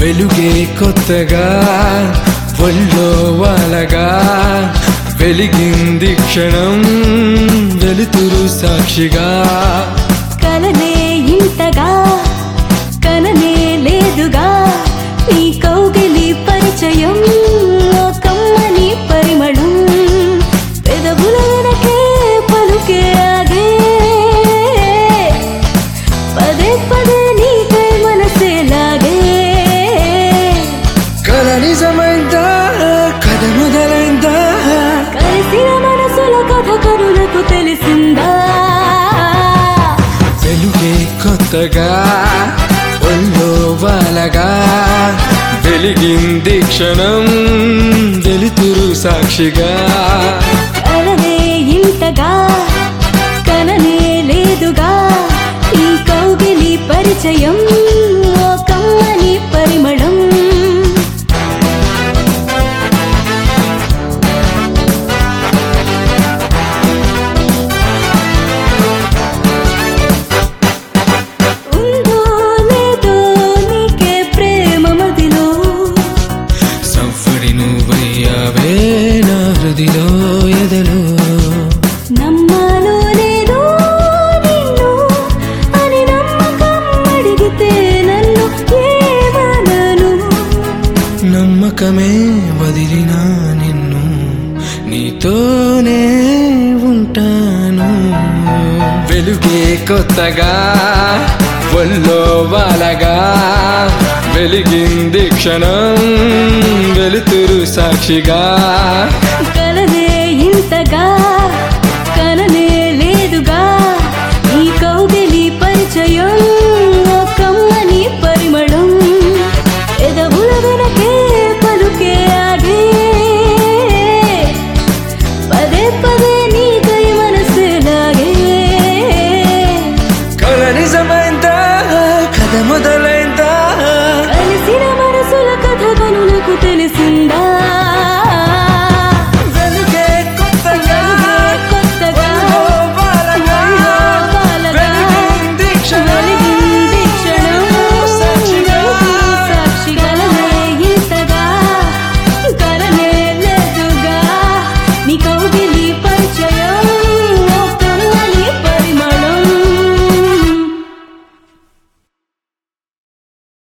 వెలుగే కొత్తగా ఒళ్ళో వాలగా వెలిగింది క్షణం వెలుతురు సాక్షిగా కలనే ఇంతగా కననే లేదుగా నీ కౌగిలి పరిచయం ఓ కమ్మని పరిమళం పెదవుల వెనకే పలుకే ఆగే పదే పదే నీకై మనసే లాగే కల నిజమైందా కథ మొదలైందా కలిసిన మనసుల కథ కరులకు తెలిసిందా వెలుగే కొత్తగా ఒళ్ళో వాలగా వెలిగింది క్షణం వెలుతురు సాక్షిగా కలనే ఇంతగా కననే లేదుగా ఈ కౌగిలి పరిచయం ఓ కమ్మని పరిమళం ఉందో లేదో నీకే ప్రేమ మదిలో సవ్వడి నువ్వయ్యావే నా హృదిలో ఎదలో నమ్మాలో లేదో నిన్ను అని నమ్మకం అడిగితే నన్ను ఏమనను నమ్మకమే వదిలినా నిన్ను నీతోనే ఉంటాను వెలుగే కొత్తగా ఒళ్ళో వాలగా వెలిగింది క్షణం వెలుతురు సాక్షిగా కలనే ఇంతగా కననే లేదుగా ఈ కౌగిలి పరిచయం ఓ కమ్మని పరిమళం ఎదవుల వెనకే పలుకే ఆగే పదే పదే నీకై మనసే లాగే కల నిజమైందా కథ మొదలై